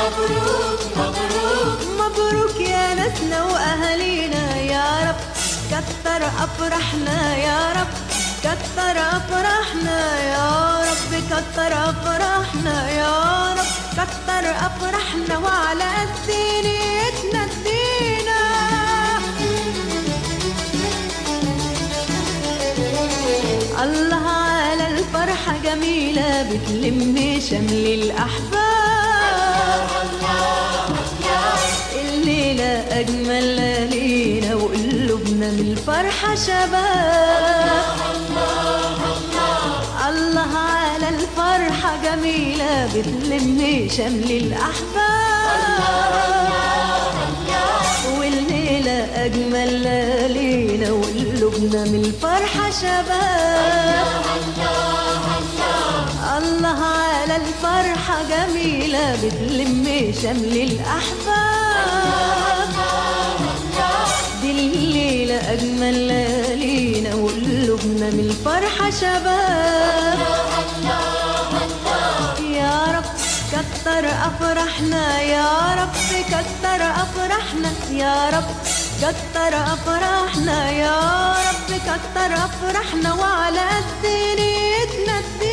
مبروك مبروك مبروك يا ناسنا واهالينا يا رب كتر افرحنا يا رب كتر افرحنا يا رب كتر افرحنا يا رب كتر افرحنا وعلى قد نيتنا ادينا الله على الفرحة جميلة بتلم شمل الأحباب الليلة أجمل ليلة وقلوبنا من الفرحة شباب الله على الفرحة جميلة بتلم شمل الأحباب والليلة أجمل ليلة وقلوبنا من الفرحة شباب الله على الفرحة جميلة بتلم شمل الأحباب دي الليلة أجمل ليلة وقلوبنا من الفرحة شباب يا رب كتر أفرحنا يا رب كتر أفرحنا يا رب كتر أفرحنا يا رب كتر أفرحنا وعلى قد نيتنا